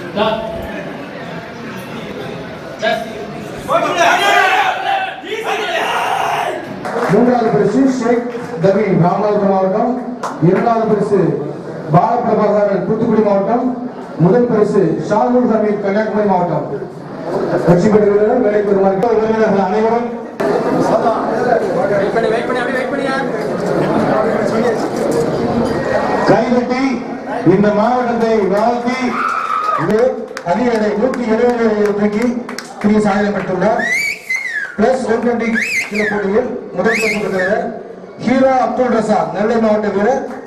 மூன்றாவது பரிசு ஷேக் தவி ராமநாதபுரம் மாவட்டம் இரண்டாவது பரிசு பாலபிரபாகரன் தூத்துக்குடி மாவட்டம் முதல் பரிசு ஷாகுல் ஹமீத் கன்னியாகுமரி மாவட்டம் வெற்றி பெற்றவர்கள் வேலைக்கு வருமாறு உறவினர்கள் அனைவரும் கைதட்டி இந்த மாவட்டத்தை வாழ்த்தி இது அதிக எடை நூற்றி எழுபது தூக்கி கிரி சாதனை பெற்றுள்ளார் பிளஸ் ஒன் டுவெண்ட்டி கிலோ போட்டியில் முதல் பரிசு பெற்றவர் ஹீரோ அப்துல் ரசா நெல்லை மாவட்ட வீரர்